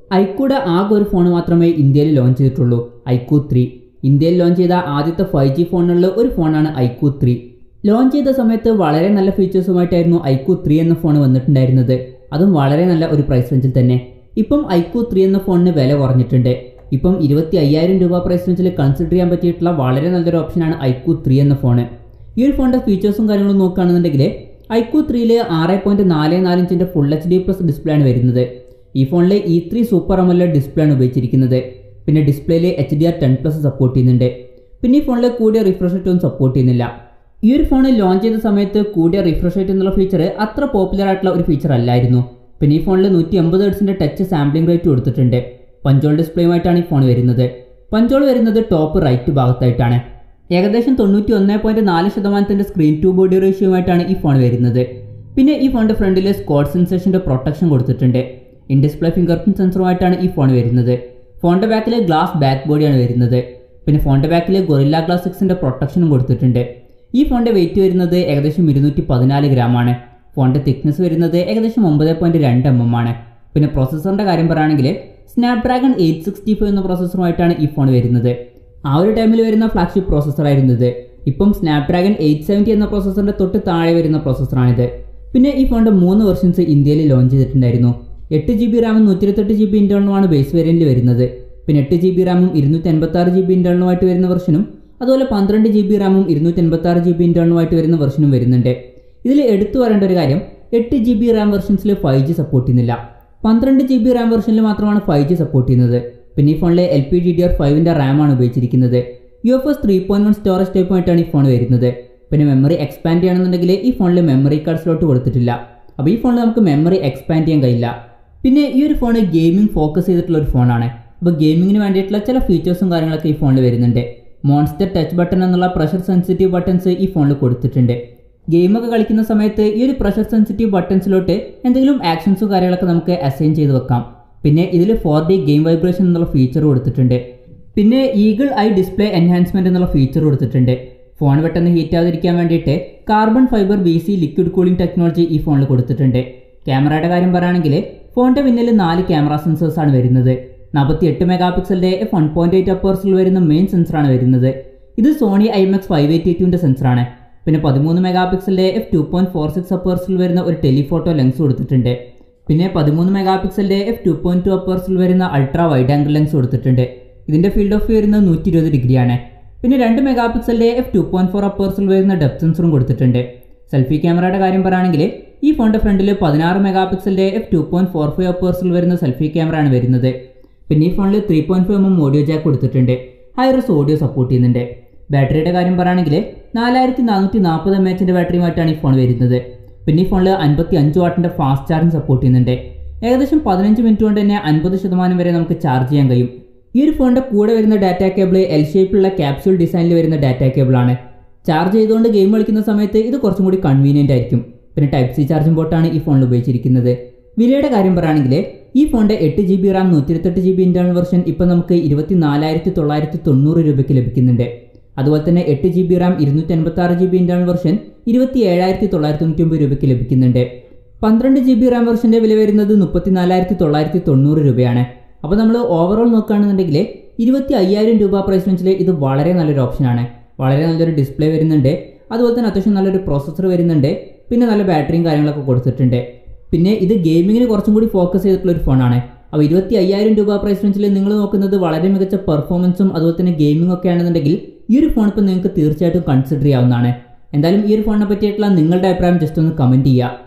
ഐക്കൂടെ ആകെ ഒരു ഫോൺ മാത്രമേ ഇന്ത്യയിൽ ലോഞ്ച് ചെയ്തിട്ടുള്ളൂ ഐക്യു ത്രീ ഇന്ത്യയിൽ ലോഞ്ച് ചെയ്ത ആദ്യത്തെ ഫൈവ് ജി ഫോണുകളിൽ ഒരു ഫോണാണ് ഐക്യു ത്രീ ലോഞ്ച് ചെയ്ത സമയത്ത് വളരെ നല്ല ഫീച്ചേഴ്സുമായിട്ടായിരുന്നു ഐക്യു ത്രീ എന്ന ഫോൺ വന്നിട്ടുണ്ടായിരുന്നത് അതും വളരെ നല്ല ഒരു പ്രൈസ് റേഞ്ചിൽ തന്നെ ഇപ്പം ഐക്യു ത്രീ എന്ന ഫോണിന് വില കുറഞ്ഞിട്ടുണ്ട് ഇപ്പം ഇരുപത്തി അയ്യായിരം രൂപ പ്രൈസ് റേഞ്ചിൽ കൺസിഡർ ചെയ്യാൻ പറ്റിയിട്ടുള്ള വളരെ നല്ലൊരു ഓപ്ഷനാണ് ഐക്യു ത്രീ എന്ന ഫോൺ ഈ ഒരു ഫോണിൻ്റെ ഫീച്ചേഴ്സും കാര്യങ്ങളും നോക്കുകയാണെന്നുണ്ടെങ്കിൽ ഐക്യു ത്രീയിൽ ആറ് പോയിൻറ്റ് നാല് നാല് ഇഞ്ചിൻ്റെ full H D plus display ആണ് വരുന്നത് ഈ ഫോണിൽ E three super AMOLED display ആണ് ഉപയോഗിച്ചിരിക്കുന്നത് പിന്നെ ഡിസ്പ്ലേയിൽ H D R ten plus support ചെയ്യുന്നുണ്ട് പിന്നെ ഈ ഫോണിൽ കൂടിയ റിഫ്രഷ് റേറ്റ് ഒന്നും സപ്പോർട്ട് ചെയ്യുന്നില്ല ഈ ഒരു ഫോൺ ലോഞ്ച് ചെയ്ത സമയത്ത് കൂടിയ റിഫ്രഷ് റേറ്റ് എന്നുള്ള ഫീച്ചർ അത്ര പോപ്പുലർ ആയിട്ടുള്ള ഒരു ഫീച്ചർ അല്ലായിരുന്നു പിന്നെ ഈ ഫോണിൽ നൂറ്റി എൺപത് ഹെഡ്സിൻ്റെ ടച്ച് സാമ്പിളിംഗ് റേറ്റ് കൊടുത്തിട്ടുണ്ട് പഞ്ചോൾ ഡിസ്പ്ലേയുമായിട്ടാണ് ഈ ഫോൺ വരുന്നത് പഞ്ചോൾ വരുന്നത് ടോപ്പ് റൈറ്റ് ഭാഗത്തായിട്ടാണ് ഏകദേശം തൊണ്ണൂറ്റി ഒന്ന് പോയിന്റ് നാല് ശതമാനത്തിൻ്റെ സ്ക്രീൻ ടു ബോഡി റേഷ്യോയുമായിട്ടാണ് ഈ ഫോൺ വരുന്നത് പിന്നെ ഈ ഫോണിൻ്റെ ഫ്രണ്ടിൽ സ്കോഡ് സെൻസേഷൻ്റെ പ്രൊട്ടക്ഷൻ കൊടുത്തിട്ടുണ്ട് ഇൻ ഡിസ്പ്ലേ ഫിംഗർ പ്രിന്റ് സെൻസറുമായിട്ടാണ് ഈ ഫോൺ വരുന്നത് ഫോണിൻ്റെ ബാക്കിൽ ഗ്ലാസ് ബാക്ക് ബോഡിയാണ് വരുന്നത് പിന്നെ ഫോണിൻ്റെ ബാക്കിൽ ഗൊറില്ല ഗ്ലാസ് സിക്സിൻ്റെ പ്രൊട്ടക്ഷനും കൊടുത്തിട്ടുണ്ട് ഈ ഫോണിൻ്റെ വെയിറ്റ് വരുന്നത് ഏകദേശം ഇരുന്നൂറ്റി പതിനാല് ഗ്രാമാണ് ഫോണിൻ്റെ തിക്നെസ് വരുന്നത് ഏകദേശം ഒമ്പത് പോയിൻറ്റ് രണ്ട് എം എം ആണ് പിന്നെ പ്രോസസ്സറിൻ്റെ കാര്യം പറയുകയാണെങ്കിൽ സ്നാപ്ഡ്രാഗൺ എയ്റ്റ് സിക്സ്റ്റി ഫൈവ് എന്ന പ്രോസസ്സറുമായിട്ടാണ് ഈ ഫോൺ വരുന്നത് ആ ഒരു ടൈമിൽ വരുന്ന ഫ്ലാഗ്ഷിപ്പ് പ്രോസസ്സറായിരുന്നു ഇത് ഇപ്പം സ്നാപ്ഡ്രാഗൺ എയ്റ്റ് സെവൻറ്റി എന്ന പ്രോസസ്സറിൻ്റെ തൊട്ട് താഴെ വരുന്ന പ്രോസസ്സറാണിത് പിന്നെ ഈ ഫോണിൻ്റെ മൂന്ന് വെർഷൻസ് ഇന്ത്യയിൽ ലോഞ്ച് ചെയ്തിട്ടുണ്ടായിരുന്നു എട്ട് ജി ബി റാമും നൂറ്റി ഇരുപത്തെട്ട് ജി ബി ഇൻറ്റേർണലുമാണ് ബേസ് വേരിയൻറ്റിൽ വരുന്നത് പിന്നെ എട്ട് ജി ബി റാമും ഇരുന്നൂറ്റി എൺപത്തി ആറ് ജി ബി ഇൻറ്റേർണലുമായിട്ട് വരുന്ന വെർഷനും അതുപോലെ പന്ത്രണ്ട് ജി ബി റാമും ഇരുന്നൂറ്റി എൺപത്തി ആറ് ജി ബി ഇൻറ്റേർണലുമായിട്ട് വരുന്ന വെർഷനും വരുന്നുണ്ട് ഇതിൽ എടുത്തു പറയേണ്ട ഒരു കാര്യം എട്ട് ജി ബി റാം വെർഷൻസിൽ ഫൈവ് ജി സപ്പോർട്ട് ചെയ്യുന്നില്ല പന്ത്രണ്ട് ജി ബി റാം വെർഷനിൽ മാത്രമാണ് ഫൈവ് ജി സപ്പോർട്ട് ചെയ്യുന്നത് പിന്നെ ഈ ഫോണിൽ L P D D R ഫൈവിൻ്റെ റാമാണ് ഉപയോഗിച്ചിരിക്കുന്നത് U F S three point one storage ടൈപ്പുമായിട്ടാണ് ഈ ഫോൺ വരുന്നത് പിന്നെ മെമ്മറി എക്സ്പാൻഡ് ചെയ്യണമെന്നുണ്ടെങ്കിൽ ഈ ഫോണിൽ മെമ്മറി കാർഡ് സ്ലോട്ട് കൊടുത്തിട്ടില്ല അപ്പോൾ ഈ ഫോണിൽ നമുക്ക് മെമ്മറി എക്സ്പാൻഡ് ചെയ്യാൻ കഴിയില്ല പിന്നെ ഈ ഒരു ഫോൺ ഗെയിമിംഗ് ഫോക്കസ് ചെയ്തിട്ടുള്ള ഒരു ഫോണാണ് അപ്പോൾ ഗെയിമിങ്ങിന് വേണ്ടിയിട്ടുള്ള ചില ഫീച്ചേഴ്സും കാര്യങ്ങളൊക്കെ ഈ ഫോണിൽ വരുന്നുണ്ട് മോൺസ്റ്റർ ടച്ച് ബട്ടൺ എന്നുള്ള പ്രഷർ സെൻസിറ്റീവ് ബട്ടൺസ് ഈ ഫോണിൽ കൊടുത്തിട്ടുണ്ട് ഗെയിമൊക്കെ കളിക്കുന്ന സമയത്ത് ഈ ഒരു പ്രഷർ സെൻസിറ്റീവ് ബട്ടൺസിലോട്ട് എന്തെങ്കിലും ആക്ഷൻസും കാര്യങ്ങളൊക്കെ നമുക്ക് അസൈൻ ചെയ്ത് വെക്കാം പിന്നെ ഇതിൽ ഫോർ ഡി ഗെയിം വൈബ്രേഷൻ എന്നുള്ള ഫീച്ചർ കൊടുത്തിട്ടുണ്ട് പിന്നെ ഈഗിൾ ഐ ഡിസ്പ്ലേ എൻഹാൻസ്മെൻറ്റ് എന്നുള്ള ഫീച്ചർ കൊടുത്തിട്ടുണ്ട് ഫോൺ പെട്ടെന്ന് ഹീറ്റ് ആവാതിരിക്കാൻ വേണ്ടിയിട്ട് carbon fibre B C liquid cooling technology ഈ ഫോണിൽ കൊടുത്തിട്ടുണ്ട് ക്യാമറയുടെ കാര്യം പറയുകയാണെങ്കിൽ ഫോണിൻ്റെ പിന്നിൽ നാല് ക്യാമറ സെൻസേഴ്സ് ആണ് വരുന്നത് നാൽപ്പത്തി എട്ട് മെഗാ പിക്സലിൻ്റെ എഫ് വൺ പോയിൻറ്റ് എയ്റ്റ് അപ്പേഴ്സിൽ വരുന്ന മെയിൻ സെൻസറാണ് വരുന്നത് ഇത് Sony I M X five eighty ടുവിൻ്റെ സെൻസറാണ് പിന്നെ പതിമൂന്ന് മെഗാ പിക്സലിൻ്റെ F two point four six അപ്പേഴ്സിൽ വരുന്ന ഒരു ടെലിഫോട്ടോ ലെൻസ് കൊടുത്തിട്ടുണ്ട് പിന്നെ പതിമൂന്ന് മെഗാ പിക്സലിൻ്റെ എഫ് ടു പോയിൻറ്റ് ടു അപ്പേഴ്സിൽ വരുന്ന അൾട്രാ വൈഡ് ആംഗിൾ ലെൻസ് കൊടുത്തിട്ടുണ്ട് ഇതിൻ്റെ ഫീൽഡ് ഓഫ് വ്യൂ വരുന്നത് നൂറ്റി ഇരുപത് ഡിഗ്രിയാണ് പിന്നെ രണ്ട് മെഗാ പിക്സലിൻ്റെ എഫ് ടു പോയിൻറ്റ് ഫോർ അപ്പേഴ്സിൽ വരുന്ന ഡെപ്ത് സെൻസറും കൊടുത്തിട്ടുണ്ട് സെൽഫി ക്യാമറയുടെ കാര്യം പറയുകയാണെങ്കിൽ ഈ ഫോണിൻ്റെ ഫ്രണ്ടിൽ പതിനാറ് മെഗാ പിക്സലിൻ്റെ F two point four five അപ്പേഴ്സിൽ വരുന്ന സെൽഫി ക്യാമറ ആണ് വരുന്നത് പിന്നെ ഈ ഫോണിൽ three point five M audio jack കൊടുത്തിട്ടുണ്ട് ഹൈറസ് ഓഡിയോ സപ്പോർട്ട് ചെയ്യുന്നുണ്ട് ബാറ്ററിയുടെ കാര്യം പറയുകയാണെങ്കിൽ നാലായിരത്തി നാനൂറ്റി നാൽപ്പത് എം എച്ചിൻ്റെ ബാറ്ററിയുമായിട്ടാണ് ഈ ഫോൺ വരുന്നത് പിന്നെ ഈ ഫോണിൽ അൻപത്തി അഞ്ച് വാട്ടിൻ്റെ ഫാസ്റ്റ് ചാർജിങ് സപ്പോർട്ട് ചെയ്യുന്നുണ്ട് ഏകദേശം പതിനഞ്ച് മിനിറ്റ് കൊണ്ട് തന്നെ അൻപത് ശതമാനം വരെ നമുക്ക് ചാർജ് ചെയ്യാൻ കഴിയും ഈ ഒരു ഫോണിൻ്റെ കൂടെ വരുന്ന ഡാറ്റ കേബിൾ എൽ ഷേപ്പിലുള്ള ക്യാപ്സ്യൂൾ ഡിസൈനിൽ വരുന്ന ഡാറ്റ കേബിളാണ് ചാർജ് ചെയ്തുകൊണ്ട് ഗെയിം കളിക്കുന്ന സമയത്ത് ഇത് കുറച്ചും കൂടി കൺവീനിയൻ്റ് ആയിരിക്കും പിന്നെ ടൈപ്പ് സി ചാർജിംഗ് പോർട്ടാണ് ഈ ഫോണിൽ ഉപയോഗിച്ചിരിക്കുന്നത് വിലയുടെ കാര്യം പറയുകയാണെങ്കിൽ ഈ ഫോണിൻ്റെ എട്ട് ജി ബി റാം നൂറ്റി ഇരുപത്തെട്ട് ജി ബി ഇൻറ്റേർണൽ വെർഷൻ ഇപ്പം നമുക്ക് ഇരുപത്തി നാലായിരത്തി തൊള്ളായിരത്തി തൊണ്ണൂറ് രൂപയ്ക്ക് ലഭിക്കുന്നുണ്ട് അതുപോലെ തന്നെ എട്ട് ജി ബി റാം ഇരുന്നൂറ്റി അൻപത്തി ആറ് ജി ബി ഇൻറ്റേർണൽ വെർഷൻ ഇരുപത്തി ഏഴായിരത്തി തൊള്ളായിരത്തി തൊണ്ണൂറ്റി ഒമ്പത് രൂപയ്ക്ക് ലഭിക്കുന്നുണ്ട് പന്ത്രണ്ട് ജി ബി റാം വെർഷൻ്റെ വില വരുന്നത് മുപ്പത്തി നാലായിരത്തി തൊള്ളായിരത്തി തൊണ്ണൂറ് രൂപയാണ് അപ്പോൾ നമ്മൾ ഓവറോൾ നോക്കുകയാണെന്നുണ്ടെങ്കിൽ ഇരുപത്തി അയ്യായിരം രൂപ പ്രൈസ് റേഞ്ചിൽ ഇത് വളരെ നല്ലൊരു ഓപ്ഷനാണ് വളരെ നല്ലൊരു ഡിസ്പ്ലേ വരുന്നുണ്ട് അതുപോലെ തന്നെ അത്യാവശ്യം നല്ലൊരു പ്രോസസ്സർ വരുന്നുണ്ട് പിന്നെ നല്ല ബാറ്ററിയും കാര്യങ്ങളൊക്കെ കൊടുത്തിട്ടുണ്ട് പിന്നെ ഇത് ഗെയിമിങ്ങിന് കുറച്ചും കൂടി ഫോക്കസ് ചെയ്തിട്ടുള്ള ഒരു ഫോണാണ് അപ്പോൾ ഇരുപത്തി അയ്യായിരം രൂപ പ്രൈസ് റേഞ്ചിൽ നിങ്ങൾ നോക്കുന്നത് വളരെ മികച്ച പെർഫോമൻസും അതുപോലെ തന്നെ ഗെയിമിംഗ് ഒക്കെ ആണെന്നുണ്ടെങ്കിൽ ഈ ഒരു ഫോൺ ഇപ്പോൾ നിങ്ങൾക്ക് തീർച്ചയായിട്ടും കൺസിഡർ ചെയ്യാവുന്നതാണ് എന്തായാലും ഈ ഒരു ഫോണിനെ പറ്റിയിട്ടുള്ള നിങ്ങളുടെ അഭിപ്രായം ജസ്റ്റ് ഒന്ന് കമൻറ്റ് ചെയ്യുക